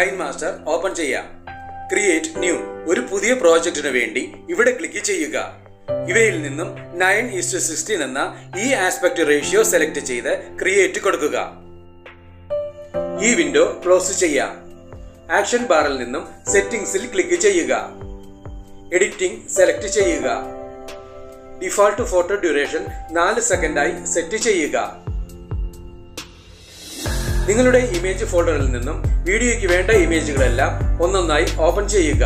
Kine KineMaster open ചെയ്യാം create new ഒരു പുതിയ പ്രോജക്റ്റിന് വേണ്ടി ഇവിടെ ക്ലിക്ക് ചെയ്യുക ഇവയിൽ നിന്നും നയൻ ഈസ്റ്റ് സിക്സ്റ്റീൻ എന്ന ഈ ആസ്പെക്ട് റേഷ്യോ സെലക്ട് ചെയ്ത് ക്രിയേറ്റ് കൊടുക്കുക ഈ വിൻഡോ ക്ലോസ് ചെയ്യാം ആക്ഷൻ ബാറിൽ നിന്നും സെറ്റിംഗ്സിൽ ക്ലിക്ക് ചെയ്യുക എഡിറ്റിംഗ് സെലക്ട് ചെയ്യുക ഡിഫോൾട്ട് ഫോട്ടോ ഡ്യൂറേഷൻ നാല് സെക്കൻഡായി സെറ്റ് ചെയ്യുക നിങ്ങളുടെ ഇമേജ് ഫോൾഡറിൽ നിന്നും വീഡിയോയ്ക്ക് വേണ്ട ഇമേജുകളെല്ലാം ഒന്നൊന്നായി ഓപ്പൺ ചെയ്യുക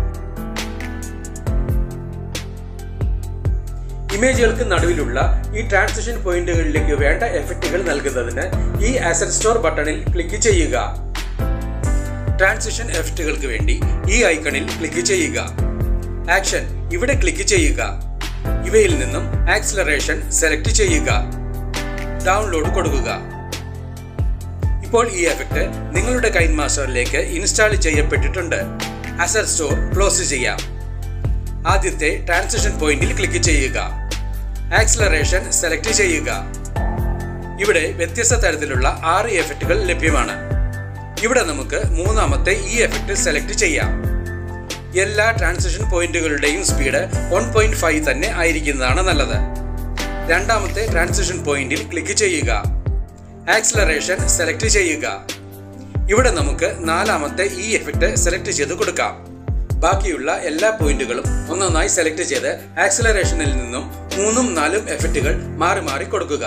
ഇമേജുകൾക്ക് നടുവിലുള്ള ഈ ട്രാൻസിഷൻ പോയിന്റുകളിലേക്ക് വേണ്ട എഫക്റ്റുകൾ നൽകുന്നതിന് ഈ അസറ്റ് സ്റ്റോർ ബട്ടണിൽ ക്ലിക്ക് ചെയ്യുക ട്രാൻസിഷൻ എഫക്റ്റുകൾക്ക് വേണ്ടി ഈ ഐക്കണിൽ ക്ലിക്ക് ചെയ്യുക ആക്ഷൻ ഇവിടെ ക്ലിക്ക് ചെയ്യുക ഇവയിൽ നിന്നും ആക്സിലറേഷൻ സെലക്ട് ചെയ്യുക ഡൗൺലോഡ് കൊടുക്കുക ഇപ്പോൾ ഈ എഫക്റ്റ് നിങ്ങളുടെ കൈൻ മാസ്റ്ററിലേക്ക് ഇൻസ്റ്റാൾ ചെയ്യപ്പെട്ടിട്ടുണ്ട് അസറ്റ് സ്റ്റോർ ക്ലോസ് ചെയ്യാം ആദ്യത്തെ ട്രാൻസിഷൻ പോയിന്റിൽ ക്ലിക്ക് ചെയ്യുക ആക്സിലറേഷൻ സെലക്ട് ചെയ്യുക ഇവിടെ വ്യത്യസ്ത തരത്തിലുള്ള ആറ് എഫക്റ്റുകൾ ലഭ്യമാണ് ഇവിടെ നമുക്ക് മൂന്നാമത്തെ ഈ എഫക്റ്റ് സെലക്ട് ചെയ്യാം എല്ലാ ട്രാൻസിഷൻ പോയിന്റുകളുടെയും സ്പീഡ് വൺ പോയിന്റ് ഫൈവ് തന്നെ ആയിരിക്കുന്നതാണ് നല്ലത് രണ്ടാമത്തെ ട്രാൻസിഷൻ പോയിന്റിൽ ക്ലിക്ക് ചെയ്യുക ആക്സിലറേഷൻ സെലക്ട് ചെയ്യുക ഇവിടെ നമുക്ക് നാലാമത്തെ ഈ എഫക്റ്റ് സെലക്ട് ചെയ്ത് കൊടുക്കാം ബാക്കിയുള്ള എല്ലാ പോയിന്റുകളും ഒന്നൊന്നായി സെലക്ട് ചെയ്ത് ആക്സിലറേഷനിൽ നിന്നും മൂന്നും നാലും എഫക്റ്റുകൾ മാറി മാറി കൊടുക്കുക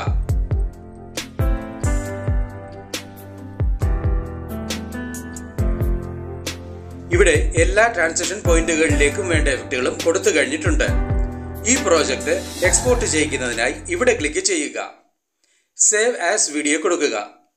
ഇവിടെ എല്ലാ ട്രാൻസിഷൻ പോയിന്റുകളിലേക്കും വേണ്ട എഫക്റ്റുകളും കൊടുത്തു കഴിഞ്ഞിട്ടുണ്ട് ഈ പ്രോജക്റ്റ് എക്സ്പോർട്ട് ചെയ്യിക്കുന്നതിനായി ഇവിടെ ക്ലിക്ക് ചെയ്യുക സേവ് ആസ് വീഡിയോ കൊടുക്കുക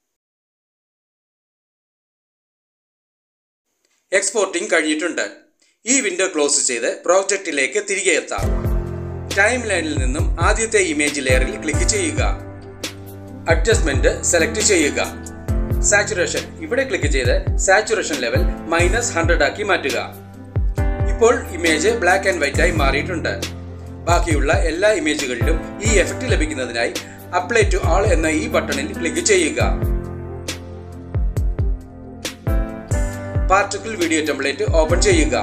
എക്സ്പോർട്ടിംഗ് കഴിഞ്ഞിട്ടുണ്ട് ഈ വിൻഡോ ക്ലോസ് ചെയ്ത് പ്രോജക്റ്റിലേക്ക് തിരികെ എത്താം ടൈം ലൈനിൽ നിന്നും ആദ്യത്തെ ഇമേജ് ലെയറിൽ ക്ലിക്ക് ചെയ്യുക അഡ്ജസ്റ്റ്മെന്റ് സെലക്ട് ചെയ്യുക സാച്ചുറേഷൻ ഇവിടെ ക്ലിക്ക് ചെയ്ത് സാച്ചുറേഷൻ ലെവൽ മൈനസ് ഹൺഡ്രഡ് ആക്കി മാറ്റുക ഇപ്പോൾ ഇമേജ് ബ്ലാക്ക് ആൻഡ് വൈറ്റ് ആയി മാറിയിട്ടുണ്ട് ബാക്കിയുള്ള എല്ലാ ഇമേജുകളിലും ഈ എഫക്റ്റ് ലഭിക്കുന്നതിനായി അപ്ലൈ ടു ആൾ എന്ന ഈ ബട്ടണിൽ ക്ലിക്ക് ചെയ്യുക പാർട്ടിക്കിൾ വീഡിയോ ടെംപ്ലേറ്റ് ഓപ്പൺ ചെയ്യുക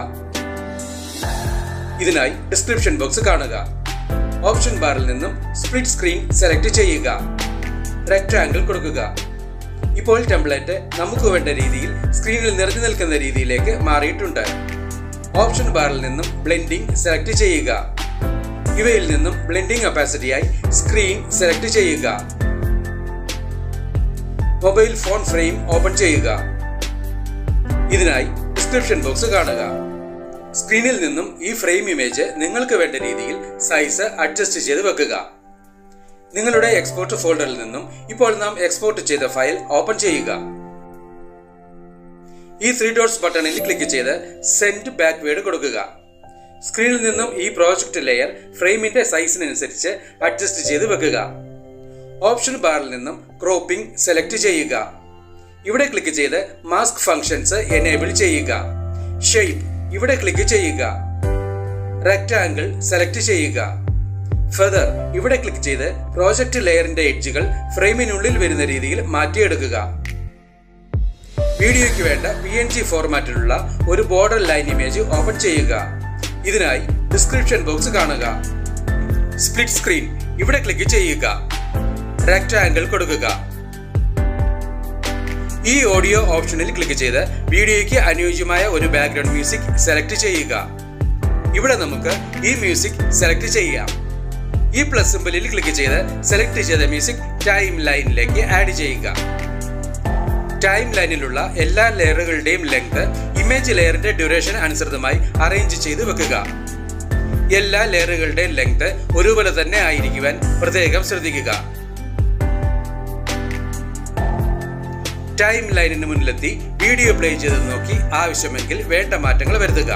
ഇതിനായി ഡിസ്ക്രിപ്ഷൻ ബോക്സ് കാണുക ഓപ്ഷൻ ബാറിൽ നിന്നും സ്പ്ലിറ്റ് സ്ക്രീൻ സെലക്ട് ചെയ്യുക റെക്ടാങ്കിൾ കൊടുക്കുക ഇപ്പോൾ ടെംപ്ലേറ്റ് നമുക്ക് വേണ്ട രീതിയിൽ സ്ക്രീനിൽ നിറഞ്ഞു നിൽക്കുന്ന രീതിയിലേക്ക് മാറിയിട്ടുണ്ട് ഓപ്ഷൻ ബാറിൽ നിന്നും ബ്ലെൻഡിംഗ് സെലക്ട് ചെയ്യുക ഇവയിൽ നിന്നും ബ്ലെൻഡിംഗ് കപ്പാസിറ്റിയായി സ്ക്രീൻ സെലക്ട് ചെയ്യുക മൊബൈൽ ഫോൺ ഫ്രെയിം ഓപ്പൺ ചെയ്യുക ഇതിനായി ഡിസ്ക്രിപ്ഷൻ ബോക്സ് കാണുക സ്ക്രീനിൽ നിന്നും ഈ ഫ്രെയിം ഇമേജ് നിങ്ങൾക്ക് വേണ്ട രീതിയിൽ സൈസ് അഡ്ജസ്റ്റ് ചെയ്ത് വെക്കുക നിങ്ങളുടെ എക്സ്പോർട്ട് ഫോൾഡറിൽ നിന്നും ഇപ്പോൾ നാം എക്സ്പോർട്ട് ചെയ്ത ഫയൽ ഓപ്പൺ ചെയ്യുക ഈ ത്രീ ഡോട്ട്സ് ബട്ടണിൽ ക്ലിക്ക് ചെയ്ത് സെൻഡ് ബാക്ക്വേഡ് കൊടുക്കുക സ്ക്രീനിൽ നിന്നും ഈ പ്രോജക്റ്റ് ലെയർ ഫ്രെയിമിന്റെ സൈസിനനുസരിച്ച് അഡ്ജസ്റ്റ് ചെയ്ത് വെക്കുക ഓപ്ഷൻ ബാറിൽ നിന്നും ക്രോപ്പിംഗ് സെലക്ട് ചെയ്യുക ഇവിടെ ക്ലിക്ക് ചെയ്ത് മാസ്ക് ഫങ്ഷൻസ് എനേബിൾ ചെയ്യുക ഷേപ്പ് ഇവിടെ ക്ലിക്ക് ചെയ്യുക റെക്ടാങ്കിൾ സെലക്ട് ചെയ്യുക ഫെദർ ഇവിടെ ക്ലിക്ക് ചെയ്ത് പ്രോജക്റ്റ് ലെയറിന്റെ എഡ്ജുകൾ ഫ്രെയിമിനുള്ളിൽ വരുന്ന രീതിയിൽ മാറ്റിയെടുക്കുക വീഡിയോയ്ക്ക് വേണ്ട പി എൻ ജി ഫോർമാറ്റിലുള്ള ഒരു ബോർഡർ ലൈൻ ഇമേജ് ഓപ്പൺ ചെയ്യുക ഇതിനായി ഡിസ്ക്രിപ്ഷൻ ബോക്സ് കാണുക സ്പ്ലിറ്റ് സ്ക്രീൻ ഇവിടെ ക്ലിക്ക് ചെയ്യുക റെക്ടാങ്കിൾ കൊടുക്കുക ഈ ഓഡിയോ ഓപ്ഷനിൽ ക്ലിക്ക് ചെയ്ത് വീഡിയോയ്ക്ക് അനുയോജ്യമായ ഒരു ബാക്ക്ഗ്രൗണ്ട് മ്യൂസിക് സെലക്ട് ചെയ്യുക ഇവിടെ നമുക്ക് ഈ മ്യൂസിക് സെലക്ട് ചെയ്യാം ഈ പ്ലസ് സിമ്പിളിൽ ക്ലിക്ക് ചെയ്ത് സെലക്ട് ചെയ്ത മ്യൂസിക് ടൈം ലൈനിലേക്ക് ആഡ് ചെയ്യുക ടൈം ലൈനിലുള്ള എല്ലാ ലെയറുകളുടെയും ലെങ്ത് ഇമേജ് ലെയറിന്റെ ഡ്യൂറേഷൻ അനുസൃതമായി അറേഞ്ച് ചെയ്ത് വെക്കുക എല്ലാ ലെയറുകളുടെയും ലെങ്ത് ഒരുപോലെ തന്നെ ആയിരിക്കുവാൻ പ്രത്യേകം ശ്രദ്ധിക്കുക ടൈം ലൈനിന് മുന്നിലെത്തി വീഡിയോ പ്ലേ ചെയ്ത് നോക്കി ആവശ്യമെങ്കിൽ വേണ്ട മാറ്റങ്ങൾ വരുത്തുക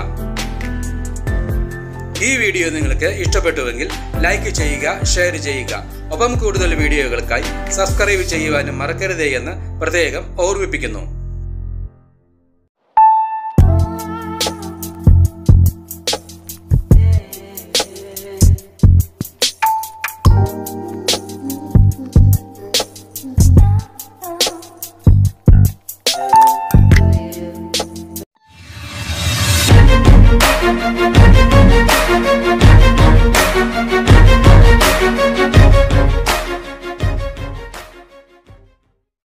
ഈ വീഡിയോ നിങ്ങൾക്ക് ഇഷ്ടപ്പെട്ടുവെങ്കിൽ ലൈക്ക് ചെയ്യുക ഷെയർ ചെയ്യുക ഒപ്പം കൂടുതൽ വീഡിയോകൾക്കായി സബ്സ്ക്രൈബ് ചെയ്യുവാനും മറക്കരുതേ എന്ന് പ്രത്യേകം ഓർമ്മിപ്പിക്കുന്നു